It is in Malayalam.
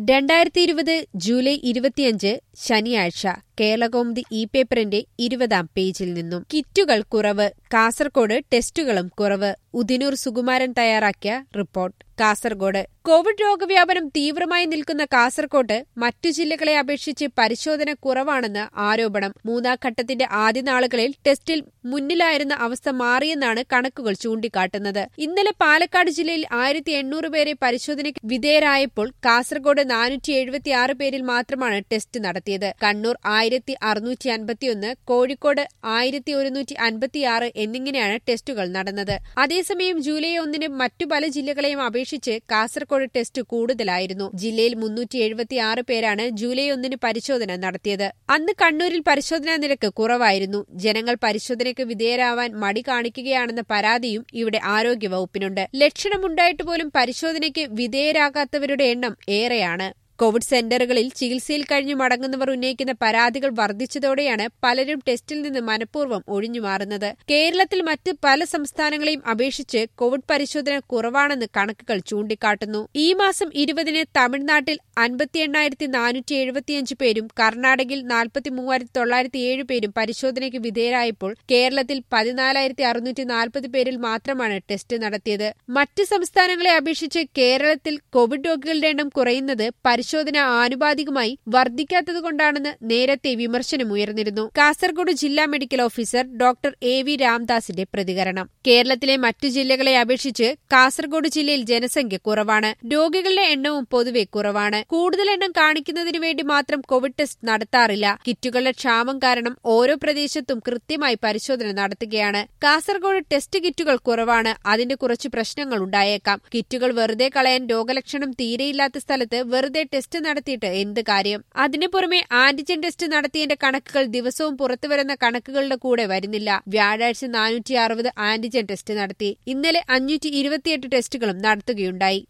രണ്ടായിരത്തി ഇരുപത് ജൂലൈ ഇരുപത്തിയഞ്ച് ശനിയാഴ്ച കേരളകൗമുദി ഇ പേപ്പറിന്റെ ഇരുപതാം പേജിൽ നിന്നും കിറ്റുകൾ കുറവ് കാസർകോട് ടെസ്റ്റുകളും കുറവ് ഉദിനൂർ സുകുമാരൻ തയ്യാറാക്കിയ റിപ്പോർട്ട് കാസർഗോഡ് കോവിഡ് രോഗവ്യാപനം തീവ്രമായി നിൽക്കുന്ന കാസർകോട്ട് മറ്റു ജില്ലകളെ അപേക്ഷിച്ച് പരിശോധന കുറവാണെന്ന് ആരോപണം മൂന്നാം ഘട്ടത്തിന്റെ ആദ്യ നാളുകളിൽ ടെസ്റ്റിൽ മുന്നിലായിരുന്ന അവസ്ഥ മാറിയെന്നാണ് കണക്കുകൾ ചൂണ്ടിക്കാട്ടുന്നത് ഇന്നലെ പാലക്കാട് ജില്ലയിൽ ആയിരത്തി എണ്ണൂറ് പേരെ പരിശോധനയ്ക്ക് വിധേയരായപ്പോൾ കാസർഗോഡ് നാനൂറ്റി എഴുപത്തിയാറ് പേരിൽ മാത്രമാണ് ടെസ്റ്റ് നടത്തിയത് കണ്ണൂർ ആയിരത്തി അറുന്നൂറ്റി അൻപത്തിയൊന്ന് കോഴിക്കോട് ആയിരത്തി ഒരുന്നൂറ്റി അൻപത്തിയാറ് എന്നിങ്ങനെയാണ് ടെസ്റ്റുകൾ നടന്നത് അതേസമയം ജൂലൈ ഒന്നിന് മറ്റു പല ജില്ലകളെയും അപേക്ഷിച്ച് കാസർഗോഡ് ടെസ്റ്റ് കൂടുതലായിരുന്നു ജില്ലയിൽ മുന്നൂറ്റി എഴുപത്തിയാറ് പേരാണ് ജൂലൈ ഒന്നിന് പരിശോധന നടത്തിയത് അന്ന് കണ്ണൂരിൽ പരിശോധനാ നിരക്ക് കുറവായിരുന്നു ജനങ്ങൾ പരിശോധനയ്ക്ക് വിധേയരാവാൻ മടി കാണിക്കുകയാണെന്ന പരാതിയും ഇവിടെ ആരോഗ്യവകുപ്പിനുണ്ട് ലക്ഷണമുണ്ടായിട്ട് പോലും പരിശോധനയ്ക്ക് വിധേയരാകാത്തവരുടെ എണ്ണം ഏറെയാണ് കോവിഡ് സെന്ററുകളിൽ ചികിത്സയിൽ കഴിഞ്ഞു മടങ്ങുന്നവർ ഉന്നയിക്കുന്ന പരാതികൾ വർദ്ധിച്ചതോടെയാണ് പലരും ടെസ്റ്റിൽ നിന്ന് മനഃപൂർവ്വം ഒഴിഞ്ഞുമാറുന്നത് കേരളത്തിൽ മറ്റ് പല സംസ്ഥാനങ്ങളെയും അപേക്ഷിച്ച് കോവിഡ് പരിശോധന കുറവാണെന്ന് കണക്കുകൾ ചൂണ്ടിക്കാട്ടുന്നു ഈ മാസം ഇരുപതിന് തമിഴ്നാട്ടിൽ അൻപത്തി എണ്ണായിരത്തി നാനൂറ്റി എഴുപത്തിയഞ്ച് പേരും കർണാടകയിൽ നാൽപ്പത്തി മൂവായിരത്തി തൊള്ളായിരത്തി ഏഴ് പേരും പരിശോധനയ്ക്ക് വിധേയരായപ്പോൾ കേരളത്തിൽ പതിനാലായിരത്തി അറുന്നൂറ്റി നാൽപ്പത് പേരിൽ മാത്രമാണ് ടെസ്റ്റ് നടത്തിയത് മറ്റ് സംസ്ഥാനങ്ങളെ അപേക്ഷിച്ച് കേരളത്തിൽ കോവിഡ് രോഗികളുടെ എണ്ണം കുറയുന്നത് പരിശോധന ആനുപാതികമായി വർദ്ധിക്കാത്തതുകൊണ്ടാണെന്ന് നേരത്തെ വിമർശനമുയർന്നിരുന്നു കാസർഗോഡ് ജില്ലാ medical officer doctor A V രാംദാസിന്റെ പ്രതികരണം കേരളത്തിലെ മറ്റു ജില്ലകളെ അപേക്ഷിച്ച് കാസർഗോഡ് ജില്ലയിൽ ജനസംഖ്യ കുറവാണ് രോഗികളുടെ എണ്ണവും പൊതുവെ കുറവാണ് കൂടുതൽ എണ്ണം കാണിക്കുന്നതിനു വേണ്ടി മാത്രം കോവിഡ് ടെസ്റ്റ് നടത്താറില്ല കിറ്റുകളുടെ ക്ഷാമം കാരണം ഓരോ പ്രദേശത്തും കൃത്യമായി പരിശോധന നടത്തുകയാണ് കാസർഗോഡ് ടെസ്റ്റ് കിറ്റുകൾ കുറവാണ് അതിന്റെ കുറച്ച് പ്രശ്നങ്ങൾ ഉണ്ടായേക്കാം കിറ്റുകൾ വെറുതെ കളയാൻ രോഗലക്ഷണം തീരെയില്ലാത്ത സ്ഥലത്ത് വെറുതെ ടെസ്റ്റ് നടത്തിയിട്ട് എന്ത് കാര്യം അതിനു പുറമെ ആന്റിജൻ ടെസ്റ്റ് നടത്തിയതിന്റെ കണക്കുകൾ ദിവസവും പുറത്തുവരുന്ന കണക്കുകളുടെ കൂടെ വരുന്നില്ല വ്യാഴാഴ്ച നാനൂറ്റി അറുപത് ആന്റിജൻ ടെസ്റ്റ് നടത്തി ഇന്നലെ അഞ്ഞൂറ്റി ഇരുപത്തിയെട്ട് ടെസ്റ്റുകളും നടത്തുകയുണ്ടായി